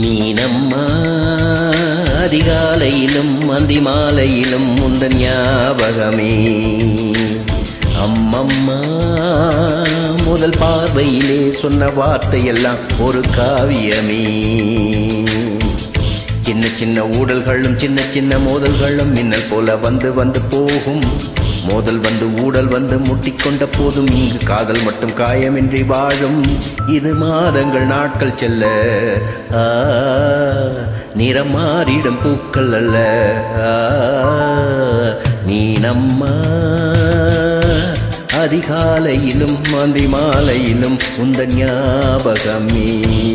நீ நம்மா அதிகாலையிலும் அந்தி மாலையிலும் முந்தன் ஞாபகமே அம்மம்மா முதல் பார்வையிலே சொன்ன வார்த்தையெல்லாம் ஒரு காவியமே சின்ன சின்ன ஊடல்களும் சின்ன சின்ன மோதல்களும் மின்னல் போல வந்து வந்து போகும் மோதல் வந்து ஊடல் வந்து முட்டிக்கொண்ட போதும் இங்கு காதல் மட்டும் காயமின்றி வாழும் இது மாதங்கள் நாட்கள் செல்ல ஆ, நிறம் மாறிடும் பூக்கள் அல்ல ஆ, நீ நம்மா அதிகாலையிலும் அந்தி மாலையிலும் உந்த ஞாபகமே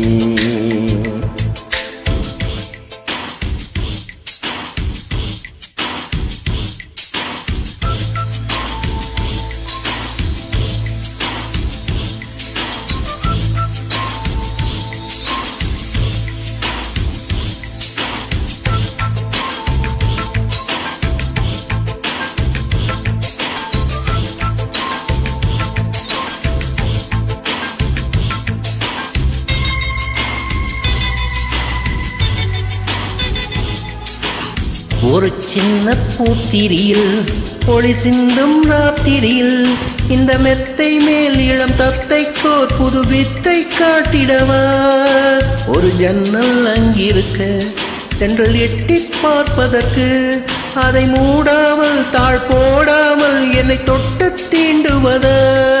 ஒரு சின்ன பூத்திரியில் ஒளி சிந்தும் ராத்திரியில் இந்த மெத்தை மேல் இளம் தத்தைக்கோர் புது வித்தை காட்டிடவா ஒரு ஜன்னல் அங்கிருக்க தென்றல் எட்டி பார்ப்பதற்கு அதை மூடாமல் தாழ் போடாமல் என்னை தொட்டு தீண்டுவதா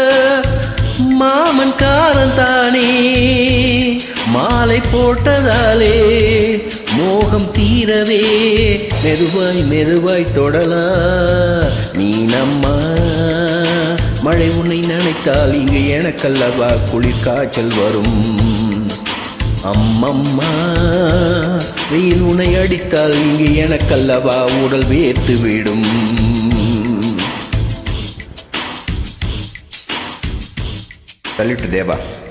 மாமன் காரன் தானே மாலை போட்டதாலே மோகம் தீரவே மெதுவாய் மெதுவாய் தொடலா நீ நம்மா மழை உன்னை நினைத்தால் இங்கு எனக்கல்லவா குளிர் காய்ச்சல் வரும் அம்மம்மா வெயில் உன்னை அடித்தால் இங்கு எனக்கல்லவா உடல் வேர்த்து விடும் சல்யூட் தேவா